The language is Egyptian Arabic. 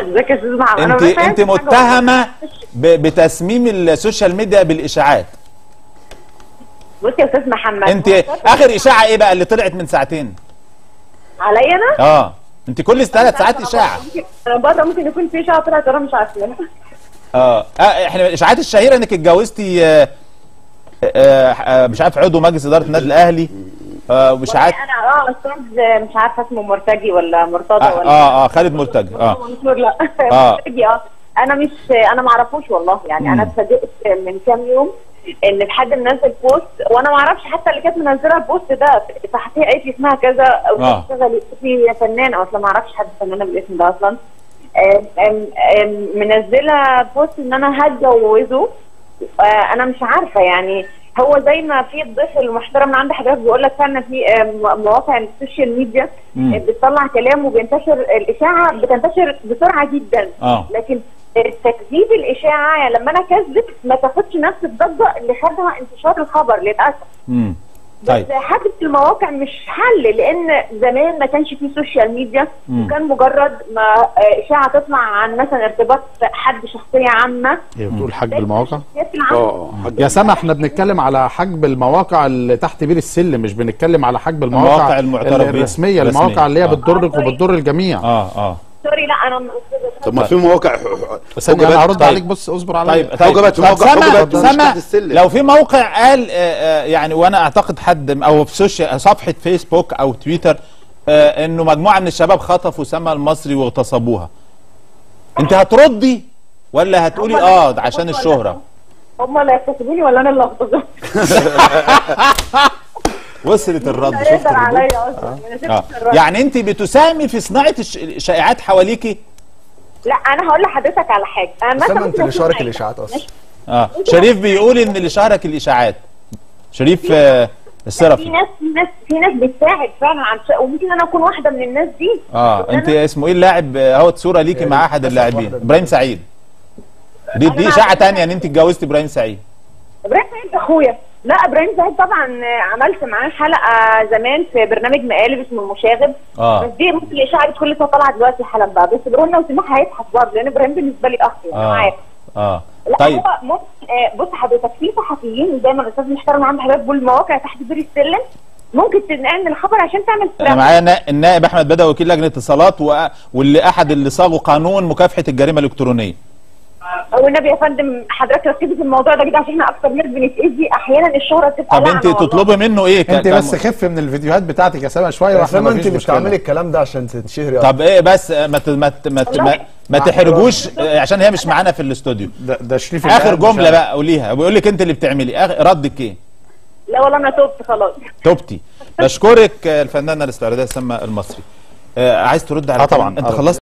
ازيك يا استاذ محمد أنا انت مش فاهم انت حاجة متهمه ب- بتسميم السوشيال ميديا بالاشاعات والله. بص يا استاذ محمد انت اخر اشاعه ايه بقى اللي طلعت من ساعتين عليا انا اه انت كل ثلاث ساعات اشاعه انا بره ممكن يكون في اشاعه طلعت انا مش عارفه اه آه، احنا الاشاعات الشهيره انك اتجوزتي آه، آه، آه، مش عارف عضو مجلس اداره النادي الاهلي آه، واشاعات انا اه استاذ مش عارفه اسمه مرتجي ولا مرتضى اه ولا اه, آه خالد مرتجي اه منصور لا آه. مرتجي اه انا مش انا ما اعرفوش والله يعني انا مم. اتفاجئت من كام يوم ان حد منزل بوست وانا ما اعرفش حتى اللي كانت منزله البوست ده صحفيه قالت لي اسمها كذا او آه. بتشتغل في فنان او اصلا ما اعرفش حد فنانه بالاسم ده اصلا آم، آم، آم، منزله بوست ان انا هتجوزه آه، انا مش عارفه يعني هو زي ما في الضيف المحترم اللي عند حضرتك بيقول لك فعلا في آه، م- مواقع السوشيال ميديا مم. آه، بتطلع كلام وبينتشر الاشاعه بتنتشر بسرعه جدا اه لكن تكذيب الاشاعه يعني لما انا كذبت ما تاخدش نفس الضجه اللي خدها انتشار الخبر للاسف امم بس طيب حاجه المواقع مش حل لان زمان ما كانش فيه سوشيال ميديا مم. وكان مجرد ما آه، اشاعه تطلع عن مثلا ارتباط حد شخصيه عامه هي بتقول حجب المواقع الشخصيات العامة اه حاج يا سما احنا بنتكلم على حجب المواقع اللي تحت بير السلم مش بنتكلم على حجب المواقع المواقع المعترف بيها. الرسميه الرسمية. المواقع اللي هي آه. بتضرك وبتضر الجميع اه اه سوري لا انا طب ما في مواقع ثانية انا هرد طيب. عليك بص اصبر عليا طيب طيب حجبت- طب حجبت- سما حجبت مش سما تحت السلم. لو في موقع قال آه، آه، يعني وانا اعتقد حد او في سوشيال صفحه فيسبوك او تويتر آه، انه مجموعه من الشباب خطفوا سما المصري واغتصبوها انت هتردي ولا هتقولي هم اه اللي ده عشان يغتصبوني ولا الشهره هم اللي يغتصبوني ولا انا اللي اغتصب وصلت الرد لا شفت يقدر الردود عليا اصلا أنا سبت اه الرد. يعني انت بتساهمي في صناعه الش- الشائعات حواليكي لا انا هقول لحضرتك على حاجه انا بس مثلا أنا انت ممكن اللي أكون شارك عايزة. الاشاعات اصلا ماشي. اه شريف بيقول ان اللي شارك الاشاعات شريف آه، في السرفي ناس في ناس في ناس بتساعد فعلا عن شيء وممكن انا اكون واحده من الناس دي اه بس انت أنا- اسمه ايه اللاعب آه، اهوت صوره ليكي مع احد للأسف اللاعبين واحدة. ابراهيم سعيد دي أنا دي مع اشاعه إبراهيم تانية ان انت اتجوزت ابراهيم سعيد ابراهيم سعيد اخويا لا ابراهيم سعيد طبعا آه، عملت معاه حلقه زمان في برنامج مقالب اسمه المشاغب اه بس دي ممكن الاشاعه دي كل لسه طالعه دلوقتي حالا بقى بس ابراهيم لو سمح هيضحك برضه لان ابراهيم بالنسبه لي اخ يعني اه معاك اه لا طيب هو ممكن آه، بص حضرتك في صحفيين زي ما الاستاذ محترم عند حضرتك بيقول المواقع تحت بير السلم ممكن تنقل الخبر عشان تعمل انا ترند. معايا نا- النائب احمد بدوي وكيل لجنه اتصالات و- واللي احد اللي صاغوا قانون مكافحه الجريمه الالكترونيه والنبي يا فندم حضرتك ركزي في الموضوع ده كده عشان احنا اكتر ناس بنتاذي احيانا الشهره بتبقى طب لعنة انت والله. تطلبي منه ايه ك- انت كم- بس خف من الفيديوهات بتاعتك يا سما شويه يا واحنا سما مفيش انت مشكلة. بتعملي الكلام ده عشان تتشهري طب ايه بس آه، ما ت- ما ت- ما ت- ما, ما تحرجوش آه، عشان هي مش معانا في الاستوديو ده, ده شريف اخر البقال مش جمله أنا. بقى قوليها بيقول لك انت اللي بتعملي آخر ردك ايه لا والله انا تبت خلاص توبتي بشكرك آه، الفنانه الاستعراضيه سما المصري آه، عايز ترد على آه طبعاً. كلام- انت آه. خلصت